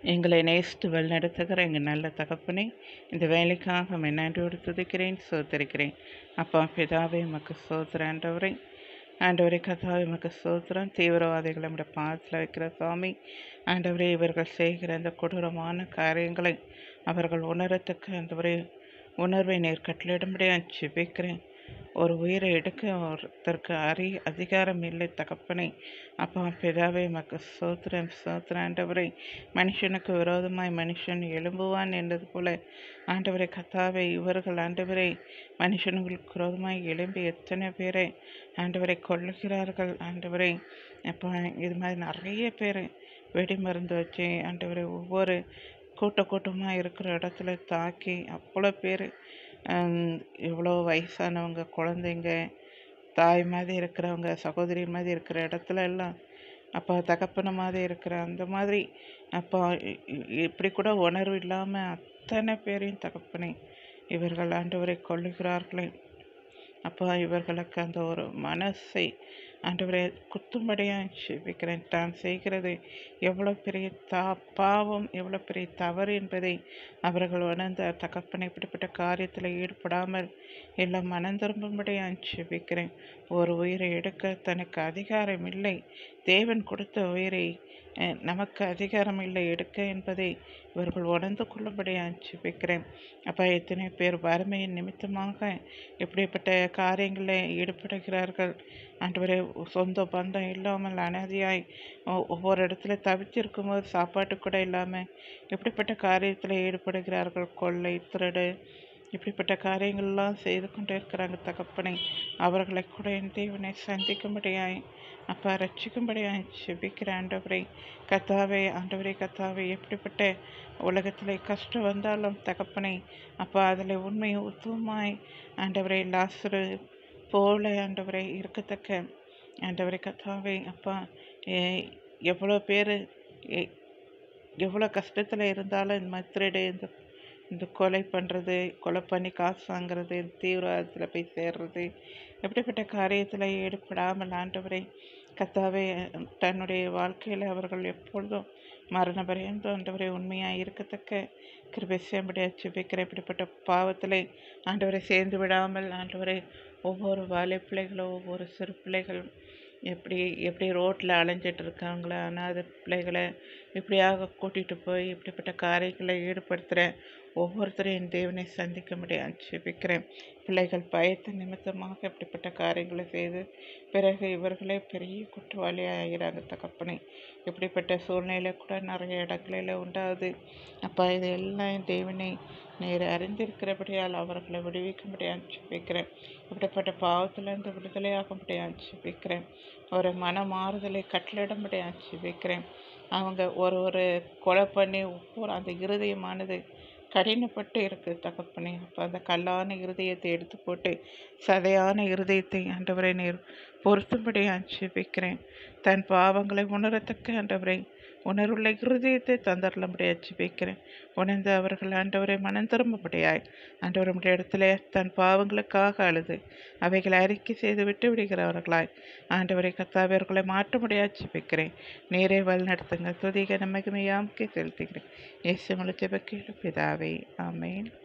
எங்களை நேசித்து வழிநடத்துகிற எங்கள் நல்ல தகப்பனே இந்த வேலைக்காக நன்றியோடு துதிக்கிறேன் சோதரிக்கிறேன் அப்பா பிதாவே மக்கு சோதர ஆண்டவரை ஆண்டவரை கதாவை மக்கு சோதரம் தீவிரவாதிகளை நம்முடைய பாதத்தில் வைக்கிற சுவாமி ஆண்டவரே இவர்கள் செய்கிற அந்த கொடூரமான காரியங்களை அவர்கள் உணரத்துக்கு ஆண்டவரே உணர்வை நேர் கட்டளிடும்படியாக ஜெபிக்கிறேன் ஒரு உயிரை எடுக்க ஒருத்தருக்கு அறி அதிகாரம் இல்லை தகப்பனை அப்பா பிதாவே மக்கு சோத்திரம் சோத்திர ஆண்டவரை மனுஷனுக்கு விரோதமாய் மனுஷன் எழும்புவான் என்றது போல ஆண்டவரை கத்தாவை இவர்கள் ஆண்டவரை மனுஷனுங்களுக்கு விரோதமாய் எழும்பி எத்தனை பேரை ஆண்டவரை கொள்ளுகிறார்கள் ஆண்டவரை அப்போ இது மாதிரி நிறைய பேர் வெடி மருந்து வச்சு ஆண்டவரை ஒவ்வொரு கூட்ட கூட்டமாக இருக்கிற இடத்துல தாக்கி அவ்வளோ பேர் இவ்வளோ வயசானவங்க குழந்தைங்க தாய் மாதிரி இருக்கிறவங்க சகோதரி மாதிரி இருக்கிற இடத்துல எல்லாம் அப்போ தகப்பன மாதிரி இருக்கிற அந்த மாதிரி அப்போ இப்படி கூட உணர்வு இல்லாமல் அத்தனை பேரையும் தகப்பனை இவர்கள் ஆண்டவரை கொள்ளுகிறார்களே அப்போ இவர்களுக்கு அந்த ஒரு மனசை ஆண்டவரை குத்தும்படியாக ஜெபிக்கிறேன் தான் செய்கிறது எவ்வளோ பெரிய தா பாவம் எவ்வளோ பெரிய தவறு என்பதை அவர்கள் உணர்ந்த தகப்பனை இப்படிப்பட்ட காரியத்தில் ஈடுபடாமல் எல்லாம் மனம் திரும்பும்படியாக ஜெபிக்கிறேன் ஒரு உயிரை எடுக்க தனக்கு அதிகாரம் இல்லை தேவன் கொடுத்த உயிரை நமக்கு அதிகாரம் இல்லை எடுக்க என்பதை இவர்கள் உணர்ந்து கொள்ளும்படியாக ஜெபிக்கிறேன் அப்போ எத்தனை பேர் வறுமையின் நிமித்தமாக இப்படிப்பட்ட காரியங்களில் ஈடுபடுகிறார்கள் ஆண்டவரே சொந்த பந்தம் இல்லாமல் அனாதியாய் ஒவ்வொரு இடத்துல தவிச்சிருக்கும் போது சாப்பாட்டு கூட இல்லாமல் இப்படிப்பட்ட காரியத்தில் ஈடுபடுகிறார்கள் கொள்ளை திருடு இப்படிப்பட்ட காரியங்கள்லாம் செய்து கொண்டே இருக்கிறாங்க தகப்பனை அவர்களை கூட என் தேவனை சந்திக்கும்படியாய் அப்பா ரட்சிக்கும்படியாய் செபிக்கிற ஆண்டவரை கத்தாவை ஆண்டவரை கத்தாவை எப்படிப்பட்ட உலகத்தில் கஷ்டம் வந்தாலும் தகப்பனை அப்பா அதில் உண்மை உத்துவமாய் ஆண்டவரை லாசுரு போல ஆண்டவரை இருக்கத்தக்க ஆண்டவரை கத்தாவை அப்பா எவ்வளோ பேர் எவ்வளோ கஷ்டத்தில் இருந்தாலும் இந்த மாதிரி திருடு இந்த இந்த கொலை பண்ணுறது கொலை பண்ணி காசு வாங்குறது தீவிரவாதத்தில் போய் சேர்றது எப்படிப்பட்ட காரியத்தில் ஈடுபடாமல் ஆண்டவரை கத்தாவே தன்னுடைய வாழ்க்கையில் அவர்கள் எப்பொழுதும் மரண பரியந்தம் ஆண்டவரை உண்மையாக இருக்கத்தக்க கிருபை செய்யும்படியாக ஜெபிக்கிற இப்படிப்பட்ட பாவத்தில் ஆண்டவரை சேர்ந்து விடாமல் ஆண்டவரை ஒவ்வொரு வாழை பிள்ளைகளும் ஒவ்வொரு சிறு பிள்ளைகளும் எப்படி எப்படி ரோட்டில் அலைஞ்சிட்டு இருக்காங்களோ அனாத பிள்ளைகளை இப்படியாக கூட்டிகிட்டு போய் இப்படிப்பட்ட காரியங்களை ஈடுபடுத்துகிற ஒவ்வொருத்தரையும் தேவனை சந்திக்க முடியாது ஜெபிக்கிறேன் பிள்ளைகள் பயத்து நிமித்தமாக இப்படிப்பட்ட காரியங்களை செய்து பிறகு இவர்களே பெரிய குற்றவாளியாக ஆகிறாங்க தகப்பனை இப்படிப்பட்ட சூழ்நிலை கூட நிறைய இடங்களில் உண்டாகுது அப்போ இது எல்லாம் தேவனை நேர் அறிந்திருக்கிறபடியால் அவர்களை விடுவிக்கும்படியாக ஜெபிக்கிறேன் இப்படிப்பட்ட பாவத்திலிருந்து விடுதலையாகும்படியாக ஜெபிக்கிறேன் ஒரு மன மாறுதலை கட்டளிடும்படியாக ஜெபிக்கிறேன் அவங்க ஒரு ஒரு கொலை பண்ணி ஒவ்வொரு அந்த இருதயமானது கடினப்பட்டு இருக்குது தகப்பனே அப்போ அந்த கல்லான இருதயத்தை எடுத்து போட்டு சதையான இருதயத்தை ஆண்டவரை நேர் பொருத்தும்படியாக ஜெபிக்கிறேன் தன் பாவங்களை உணரத்தக்க ஆண்டவரை உணர்வுள்ள இருதயத்தை தந்தரலும்படியாக ஜெபிக்கிறேன் உணர்ந்து அவர்கள் ஆண்டவரை மனம் திரும்பும்படியாய் ஆண்டவருடைய இடத்துல தன் பாவங்களுக்காக அழுது அவைகளை அறிக்கை செய்து விட்டு விடுகிறவர்களாய் ஆண்டவரை கத்தாவியர்களை மாற்றும்படியாக ஜெபிக்கிறேன் நேரே வழி நடத்துங்க துதிக நமக்குமையாமுக்கே செலுத்துகிறேன் இயேசு முழு ஜெபக்கீழ் பிதாவே ஆமேன்